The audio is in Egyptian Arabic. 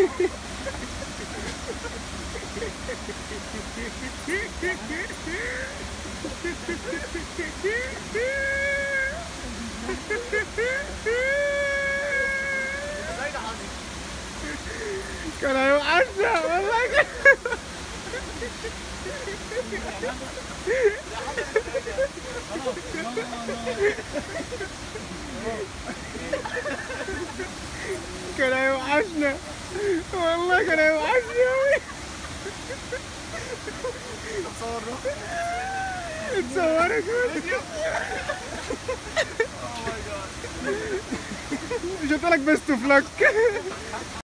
كان هيوقعنا والله كان كان هيوحشنا والله كان هيوحشنا أوي اتصورت مش قلت لك بيست اوف لك